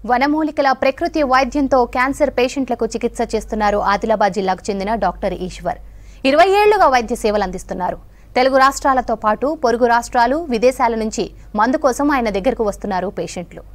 వనమూలికల ప్రకృతి వైద్యంతో క్యాన్సర్ పేషెంట్లకు చికిత్స చేస్తున్నారు ఆదిలాబాద్ జిల్లాకు చెందిన డాక్టర్ ఈశ్వర్ ఇరవై ఏళ్లుగా వైద్య సేవలు అందిస్తున్నారు తెలుగు రాష్ట్రాలతో పాటు పొరుగు రాష్ట్రాలు విదేశాల నుంచి మందు కోసం ఆయన దగ్గరకు వస్తున్నారు పేషెంట్లు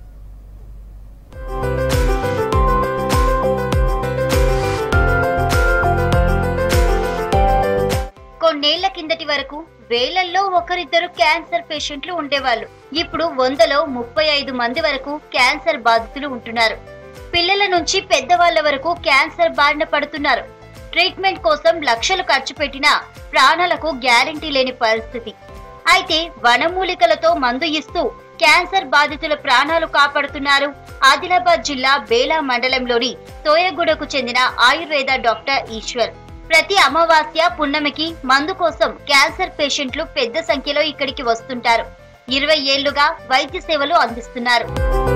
కొన్నేళ్ల కిందటి వరకు వేలల్లో ఒకరిద్దరు క్యాన్సర్ పేషెంట్లు ఉండేవాళ్ళు ఇప్పుడు వందలో ముప్పై ఐదు మంది వరకు క్యాన్సర్ బాధితులు ఉంటున్నారు పిల్లల నుంచి పెద్దవాళ్ల వరకు క్యాన్సర్ బారిన పడుతున్నారు ట్రీట్మెంట్ కోసం లక్షలు ఖర్చు పెట్టినా ప్రాణాలకు గ్యారంటీ లేని పరిస్థితి అయితే వనమూలికలతో మందు ఇస్తూ క్యాన్సర్ బాధితుల ప్రాణాలు కాపాడుతున్నారు ఆదిలాబాద్ జిల్లా బేలా మండలంలోని తోయగూడకు చెందిన ఆయుర్వేద డాక్టర్ ఈశ్వర్ ప్రతి అమావాస్య పున్నమికి మందు కోసం క్యాన్సర్ పేషెంట్లు పెద్ద సంఖ్యలో ఇక్కడికి వస్తుంటారు ఇరవై ఏళ్లుగా వైద్య సేవలు అందిస్తున్నారు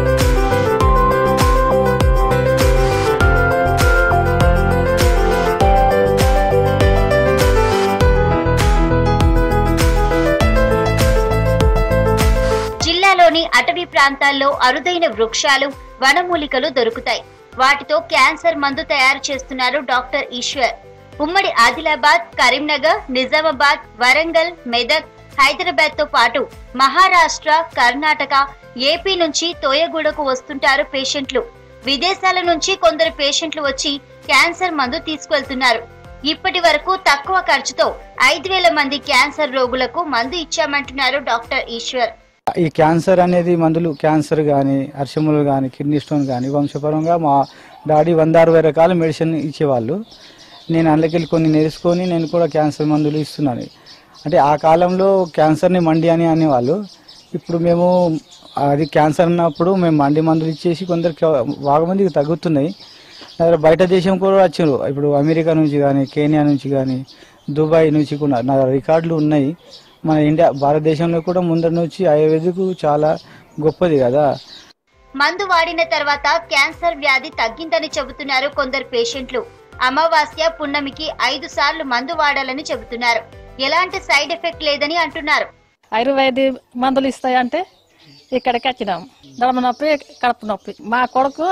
జిల్లాలోని అటవీ ప్రాంతాల్లో అరుదైన వృక్షాలు వనమూలికలు దొరుకుతాయి వాటితో క్యాన్సర్ మందు తయారు చేస్తున్నారు డాక్టర్ ఈశ్వర్ ఉమ్మడి ఆదిలాబాద్ కరీంనగర్ నిజామాబాద్ వరంగల్ మెదక్ హైదరాబాద్ తో పాటు మహారాష్ట్ర కర్ణాటక ఏపీ నుంచి తోయగూడకు వస్తుంటారు పేషెంట్లు విదేశాల నుంచి కొందరు పేషెంట్లు వచ్చి క్యాన్సర్ మందు తీసుకెళ్తున్నారు ఇప్పటి వరకు తక్కువ ఖర్చుతో ఐదు వేల మంది క్యాన్సర్ రోగులకు మందు ఇచ్చామంటున్నారు డాక్టర్ ఈశ్వర్ ఈ క్యాన్సర్ అనేది మందులు క్యాన్సర్ కానీ అర్షములు కానీ కిడ్నీ స్టోన్ కానీ వంశపరంగా మా డాడీ వంద అరవై రకాల మెడిసిన్ ఇచ్చేవాళ్ళు నేను అందులోకెళ్ళి కొన్ని నేర్చుకొని నేను కూడా క్యాన్సర్ మందులు ఇస్తున్నాను అంటే ఆ కాలంలో క్యాన్సర్ని మండి అని అనేవాళ్ళు ఇప్పుడు మేము అది క్యాన్సర్ అన్నప్పుడు మేము మండి మందులు ఇచ్చేసి కొందరికి బాగా మందికి తగ్గుతున్నాయి నా బయట దేశం కూడా వచ్చారు ఇప్పుడు అమెరికా నుంచి కానీ కేనియా నుంచి కానీ దుబాయ్ నుంచి కూడా నా రికార్డులు ఉన్నాయి మన ఇండియా భారతదేశంలో కూడా ముందర నుంచి ఆయుర్వేదిక్ చాలా గొప్పది కదా మందు వాడిన తర్వాత క్యాన్సర్ వ్యాధి తగ్గిందని చెబుతున్నారు కొందరు పేషెంట్లు అమావాస్య పున్నమికి ఐదు సార్లు మందు వాడాలని చెబుతున్నారు ఎలాంటి సైడ్ ఎఫెక్ట్ లేదని అంటున్నారు ఆయుర్వేది మందులు ఇస్తాయంటే ఇక్కడికి వచ్చినాం దడమ నొప్పి కడుపు నొప్పి మా కొడుకు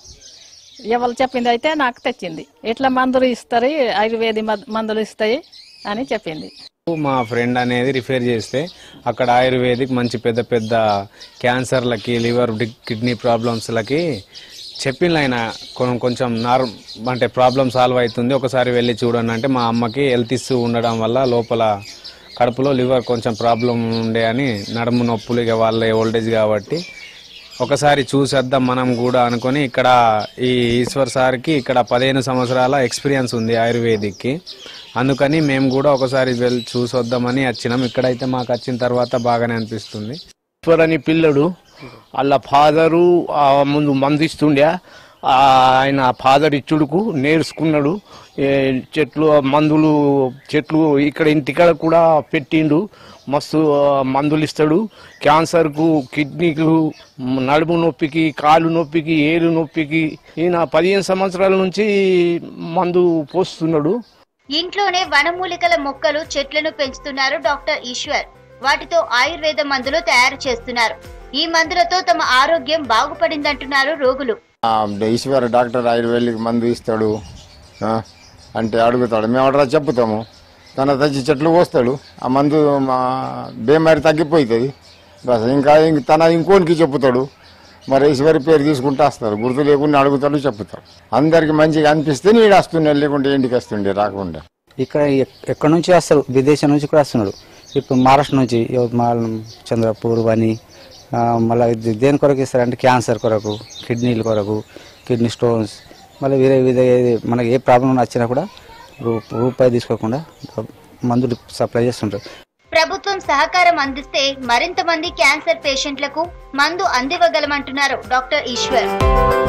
ఎవరు చెప్పింది అయితే నాకు తెచ్చింది ఇట్లా మందులు ఇస్తారు ఆయుర్వేది మద్- మందులు ఇస్తాయి అని చెప్పింది మా ఫ్రెండ్ అనేది రిఫేర్ చేస్తే అక్కడ ఆయుర్వేదిక్ మంచి పెద్ద పెద్ద క్యాన్సర్లకి లివర్ డి- కిడ్నీ ప్రాబ్లమ్స్లకి చెప్పిండు ఆయన కొం- కొంచెం నార్ అంటే ప్రాబ్లం సాల్వ్ అవుతుంది ఒకసారి వెళ్ళి చూడండి అంటే మా అమ్మకి హెల్త్ ఇష్యూ ఉండడం వల్ల లోపల కడుపులో లివర్ కొంచెం ప్రాబ్లం ఉండే అని నడుము నొప్పులు ఇక వాళ్ళ ఓల్డేజ్ కాబట్టి ఒకసారి చూసేద్దాం మనం కూడా అనుకొని ఇక్కడ ఈ ఈశ్వర్ సార్కి ఇక్కడ పదిహేను సంవత్సరాల ఎక్స్పీరియన్స్ ఉంది ఆయుర్వేదిక్కి అందుకని మేము కూడా ఒకసారి వెళ్ళి చూసొద్దామని వచ్చినాం ఇక్కడైతే మాకు వచ్చిన తర్వాత బాగానే అనిపిస్తుంది ఈశ్వర్ అని పిల్లడు వాళ్ళ ఫాదరు ఆ ముందు మందు ఇస్తుండే ఆ ఆయన ఫాదర్ ఇచ్చుడుకు నేర్చుకున్నాడు ఏ చెట్లు మందులు చెట్లు ఇక్కడ ఇంటికాడ కూడా పెట్టిండు మస్తు ఆ, మందులు ఇస్తాడు క్యాన్సర్కు కిడ్నీకు నడుము నొప్పికి కాలు నొప్పికి ఏలు నొప్పికి ఈయన పదిహేను సంవత్సరాల నుంచి మందు పోస్తున్నాడు ఇంట్లోనే వనమూలికల మొక్కలు చెట్లను పెంచుతున్నారు డాక్టర్ ఈశ్వర్ వాటితో ఆయుర్వేద మందులు తయారు చేస్తున్నారు ఈ మందులతో తమ ఆరోగ్యం బాగుపడిందంటున్నారు రోగులు ఆ, ఈశ్వర డాక్టర్ ఆయుర్వేదిక్ మందు ఇస్తాడు ఆ, అంటే అడుగుతాడు మేము అక్కడ చెప్పుతాము తన తెచ్చి చెట్లు పోస్తాడు ఆ మందు మా బేమారి తగ్గిపోతుంది బస్ ఇంకా ఇంక తన ఇంకోనికి చెప్పుతాడు మరి ఈశ్వరి పేరు తీసుకుంటూ వస్తారు గుర్తు లేకుండా అడుగుతాడు చెప్పుతాడు అందరికి మంచిగా అనిపిస్తే నీడు వస్తుండే లేకుంటే ఇంటికి వస్తుండే రాకుండా ఇక్కడ ఎక్- ఎక్కడి నుంచి వస్తారు విదేశం నుంచి కూడా వస్తున్నాడు ఇప్పుడు మహారాష్ట్ర నుంచి యవత్మాల్ చంద్రపూర్ అని ఆ, మళ్ళీ ఇది దేని కొరకు ఇస్తారంటే క్యాన్సర్ కొరకు కిడ్నీల కొరకు కిడ్నీ స్టోన్స్ మళ్ళీ వేరే విధ మనకి ఏ ప్రాబ్లం వచ్చినా కూడా రూ- రూపాయి తీసుకోకుండా మందులు సప్లై చేస్తుంటారు ప్రభుత్వం సహకారం అందిస్తే మరింత మంది క్యాన్సర్ పేషెంట్లకు మందు అందివ్వగలమంటున్నారు డాక్టర్ ఈశ్వర్